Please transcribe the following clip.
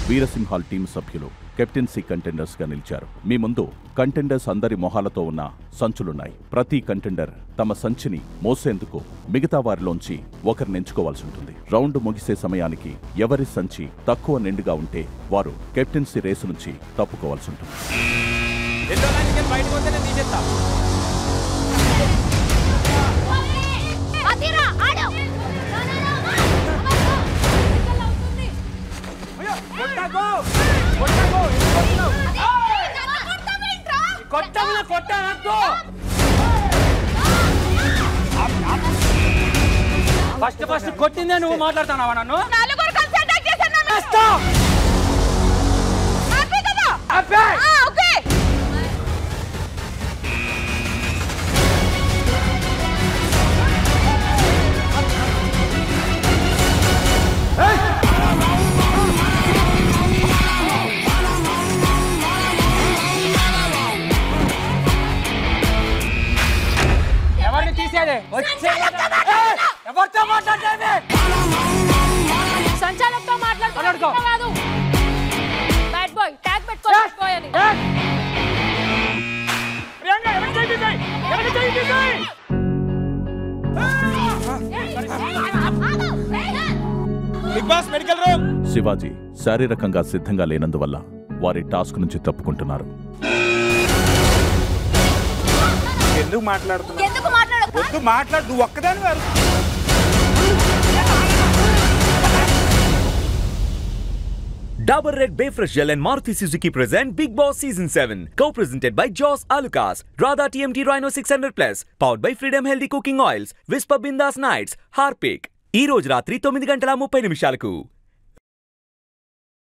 వీరసింహాల్ team సభ్యులు captaincy contenders గా నిలిచారు మీ ముందు కంటెండర్స్ అందరి మొహాలతో ఉన్న సంచులున్నాయి ప్రతి కంటెండర్ తమ సంచిని మోసేందుకు మిగతా వారిలోంచి ఒకరిని ఎంచుకోవాల్సి ఉంటుంది రౌండ్ ముగిసే సమయానికి ఎవరి సంచి తక్కువ నిండుగా ఉంటే వారు కెప్టెన్సీ రేసు నుంచి తప్పుకోవాల్సి ఉంటుంది ఎల్లో లైన్ నుంచి బయటకు వస్తే నేను తీసేస్తా అదిరా ఆడు అయ్యో, కొట్టకు కొట్టకు ఎందుకు కొడుతున్నావు? కొట్టమున కొట్టనద్దు ఫస్ట్ ఫస్ట్ కొట్టిందే నువ్వు మాట్లాడుతున్నావా నన్ను నలుగురు కలిసి అటాక్ చేశారు నన్ను. చేస్తా. హ్యాపీ కదా అబ్బే! ఆ, ఓకే ఎవరిని తీసేది వచ్చే ఏయ్, ఎవరితో మాట్లాడేది సంచాలకుతో మాట్లాడుకో. మాట్లాడుతున్నా కాదు బ్యాడ్ బాయ్ ట్యాగ్ పెట్టుకోవాలి బాయ్ అని ఏయ్! ప్రియాంక, ఎవరిని చేయి తీసేయ్? ఎవరిని చేయి తీసేయ్? Bigg Boss medical room Shivaji శారీరకంగా సిద్ధంగా లేనందువల్ల వారి టాస్క్ నుంచి తప్పుకుంటున్నారు ఎందుకు మాట్లాడుతున్నావు ఎందుకు మాట్లాడకు వద్దు మాట్లాడు నువ్వు ఒక్కదాని వారు Dabur Red Bayfresh Gel and Maruti Suzuki present Big Boss Season 7. Co-presented by Joss Alucas, Radha TMT Rhino 600 Plus, powered by Freedom Healthy Cooking Oils, Whisper Bindas Nights, Harpic. ఈ రోజు రాత్రి తొమ్మిది గంటల ముప్పై నిమిషాలకు